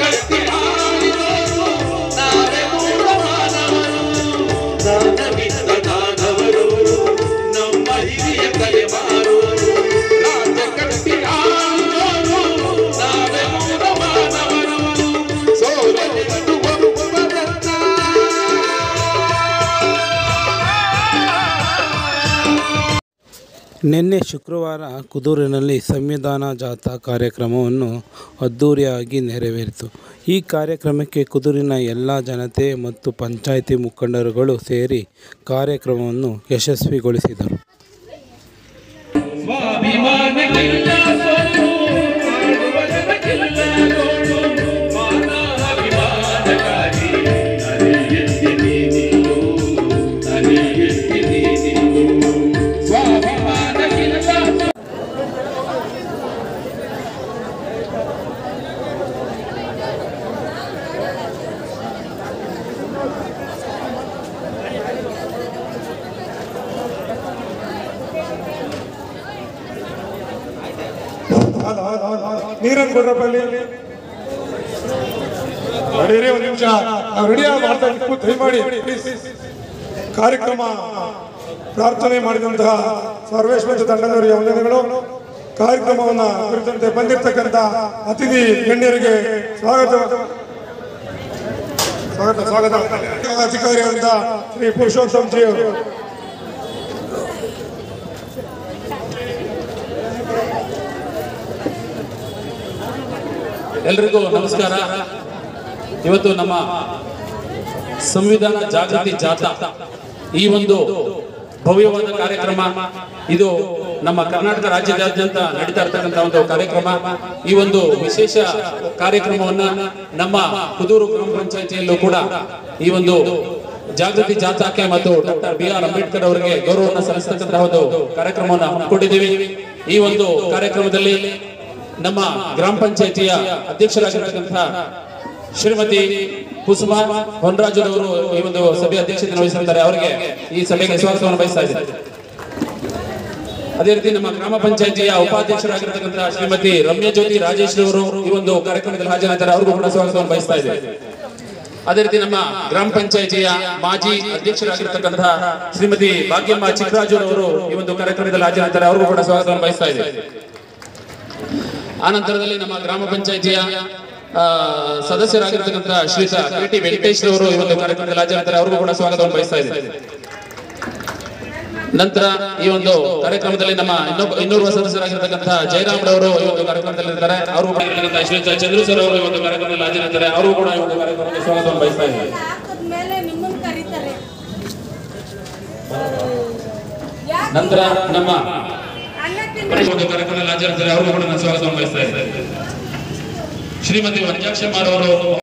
ಕಟ್ಟಿ ಆಳಿದವರು ನಾವೇ ಮೂಲ ಮಾನವರು ದಾನವಿದ್ದ ದಾನವರು ನಮ್ಮ ಹಿರಿಯ ತಲೆಮಾರುವರು ರಾಜ್ಯ ಕಟ್ಟಿ ಆಳಿದವರು ನಾವೇ ಮೂಲ ಮಾನವರು ಸೋಲಲಿರುವುದು ಒಬ್ಬರನ್ನ ನಿನ್ನೆ ಶುಕ್ರವಾರ ಕುದೂರಿನಲ್ಲಿ ಸಂವಿಧಾನ ಜಾಥಾ ಕಾರ್ಯಕ್ರಮವನ್ನು ಅದ್ಧೂರಿಯಾಗಿ ನೆರವೇರಿತು ಈ ಕಾರ್ಯಕ್ರಮಕ್ಕೆ ಕುದೂರಿನ ಎಲ್ಲ ಜನತೆ ಮತ್ತು ಪಂಚಾಯಿತಿ ಮುಖಂಡರುಗಳು ಸೇರಿ ಕಾರ್ಯಕ್ರಮವನ್ನು ಯಶಸ್ವಿಗೊಳಿಸಿದರು ಸ್ವಾಭಿಮಾನಕ್ಕಿಲ್ಲ ಸೋಲು ಮಾಡುವ ಜನಕ್ಕಿಲ್ಲ ನೋಡು ಮಾನಾಭಿಮಾನಕ್ಕಾಗಿ ನರಿಯೆತ್ತಿ ನೀನು ನರಿಯೆತ್ತಿ ನೀನು ಸ್ವಾಭಿಮಾನಕ್ಕಿಲ್ಲ ನೀರನ್ನು ಕೊಡ್ರಪ್ಪ ಅಲ್ಲಿ ನಡೀರಿ ಒಂದು ನಿಮಿಷ ನಾವು ರೆಡಿ ಮಾಡ್ತಾ ಇದ್ದೀವಿ ದಯಮಾಡಿ ಪ್ಲೀಸ್ ಕಾರ್ಯಕ್ರಮ ಪ್ರಾರ್ಥನೆ ಮಾಡಿದಂತಹ ಸರ್ವೇಶ್ ಮತ್ತು ತಂಡದವರಿಗೆ ವಂದನೆಗಳು ಕಾರ್ಯಕ್ರಮವನ್ನ ಕುರಿತಂತೆ ಬಂದಿರತಕ್ಕಂತ ಅತಿಥಿ ಗಣ್ಯರಿಗೆ ಸ್ವಾಗತ ಸ್ವಾಗತ ಸ್ವಾಗತ ಅಧಿಕಾರಿಯಾದಂತ ಶ್ರೀ ಪುರುಷೋತ್ತಮ್ ಜಿ ಅವರು ಎಲ್ರಿಗೂ ನಮಸ್ಕಾರ ಇವತ್ತು ನಮ್ಮ ಸಂವಿಧಾನ ಜಾಗೃತಿ ಜಾಥಾ ಈ ಒಂದು ಭವ್ಯವಾದ ಕಾರ್ಯಕ್ರಮ ಇದು ನಮ್ಮ ಕರ್ನಾಟಕ ರಾಜ್ಯದಾದ್ಯಂತ ನಡೀತಾ ಇರ್ತಕ್ಕಂಥ ಒಂದು ಕಾರ್ಯಕ್ರಮ ಈ ಒಂದು ವಿಶೇಷ ಕಾರ್ಯಕ್ರಮವನ್ನ ನಮ್ಮ ಕುದೂರು ಗ್ರಾಮ ಪಂಚಾಯಿತಿಯಲ್ಲೂ ಕೂಡ ಈ ಒಂದು ಜಾಗೃತಿ ಜಾಥಾಕ್ಕೆ ಮತ್ತು ಡಾಕ್ಟರ್ ಬಿ ಆರ್ ಅಂಬೇಡ್ಕರ್ ಅವರಿಗೆ ಗೌರವವನ್ನು ಸಲ್ಲಿಸ್ತಕ್ಕಂತಹ ಒಂದು ಕಾರ್ಯಕ್ರಮವನ್ನು ಹಮ್ಮಿಕೊಂಡಿದ್ದೀವಿ ಈ ಒಂದು ಕಾರ್ಯಕ್ರಮದಲ್ಲಿ ನಮ್ಮ ಗ್ರಾಮ ಪಂಚಾಯಿತಿಯ ಅಧ್ಯಕ್ಷರಾಗಿರ್ತಕ್ಕಂತಹ ಶ್ರೀಮತಿ ಕುಸುಮಾ ಹೊನ್ರಾಜುರವರು ಈ ಒಂದು ಸಭೆ ಅಧ್ಯಕ್ಷತೆ ವಹಿಸಿದ್ದಾರೆ ಅವರಿಗೆ ಈ ಸಭೆಗೆ ಸ್ವಾಗತವನ್ನು ಬಯಸ್ತಾ ಇದ್ದಾರೆ ಅದೇ ರೀತಿ ನಮ್ಮ ಗ್ರಾಮ ಪಂಚಾಯಿತಿಯ ಉಪಾಧ್ಯಕ್ಷರಾಗಿರ್ತಕ್ಕಂತಹ ಶ್ರೀಮತಿ ರಮ್ಯಾ ಜ್ಯೋತಿ ರಾಜೇಶ್ ಅವರು ಈ ಒಂದು ಕಾರ್ಯಕ್ರಮದಲ್ಲಿ ಹಾಜರಾಗಿದ್ದಾರೆ ಅವ್ರಿಗೂ ಕೂಡ ಸ್ವಾಗತವನ್ನು ಬಯಸ್ತಾ ಇದ್ದಾರೆ ಅದೇ ರೀತಿ ನಮ್ಮ ಗ್ರಾಮ ಪಂಚಾಯಿತಿಯ ಮಾಜಿ ಅಧ್ಯಕ್ಷರಾಗಿರ್ತಕ್ಕಂತಹ ಶ್ರೀಮತಿ ಭಾಗ್ಯಮ್ಮ ಚಿಕ್ಕರಾಜು ಅವರು ಈ ಒಂದು ಕಾರ್ಯಕ್ರಮದಲ್ಲಿ ಹಾಜರಾಗಿದ್ದಾರೆ ಅವ್ರಿಗೂ ಕೂಡ ಸ್ವಾಗತವನ್ನು ಬಯಸ್ತಾ ಇದ್ದಾರೆ ಆನಂತರದಲ್ಲಿ ನಮ್ಮ ಗ್ರಾಮ ಪಂಚಾಯಿತಿಯ ಆ, ಸದಸ್ಯರಾಗಿರ್ತಕ್ಕಂಥ ಶ್ರೀತ ಕೆ ಟಿ ವೆಂಕಟೇಶ್ ಅವರು ಈ ಒಂದು ಕಾರ್ಯಕ್ರಮದಲ್ಲಿ ಹಾಜರಿದ್ದಾರೆ ಅವ್ರಿಗೂ ಕೂಡ ಸ್ವಾಗತವನ್ನು ಬಯಸ್ತಾ ಇದ್ದಾರೆ ನಂತರ ಈ ಒಂದು ಕಾರ್ಯಕ್ರಮದಲ್ಲಿ ನಮ್ಮ ಇನ್ನೊಬ್ಬ ಇನ್ನೂರ್ವ ಸದಸ್ಯರಾಗಿರ್ತಕ್ಕಂಥ ಜಯರಾಮ್ ರವರು ಈ ಒಂದು ಕಾರ್ಯಕ್ರಮದಲ್ಲಿ ಇರ್ತಾರೆ ಅವರು ಕೂಡ ಇರ್ತಕ್ಕಂಥ ಶ್ರೀಯುತ ಚಂದ್ರಸರ್ ಅವರು ಈ ಒಂದು ಕಾರ್ಯಕ್ರಮದಲ್ಲಿ ಹಾಜರಿದ್ದಾರೆ ಅವರು ಕೂಡ ಈ ಒಂದು ಕಾರ್ಯಕ್ರಮಕ್ಕೆ ಸ್ವಾಗತವನ್ನು ಬಯಸ್ತಾ ಇದ್ದಾರೆ ಹಾಕಿದ್ಮೇಲೆ ನಿಮ್ಮನ್ನ ಕರೀತಾರೆ ಯಾಕೆ ನಂತರ ನಮ್ಮ ಅನ್ನ ತಿಂದ್ರೆ ಒಂದು ಕಾರ್ಯಕ್ರಮದಲ್ಲಿ ಹಾಜರಿದ್ದಾರೆ ಅವ್ರಿಗೂ ಕೂಡ ನಾನು ಸ್ವಾಗತವನ್ನು ಬಯಸ್ತಾ ಇದ್ದಾರೆ ಶ್ರೀಮತಿ ವಂಜಾಕ್ಷಮ್ಮ ಅವರು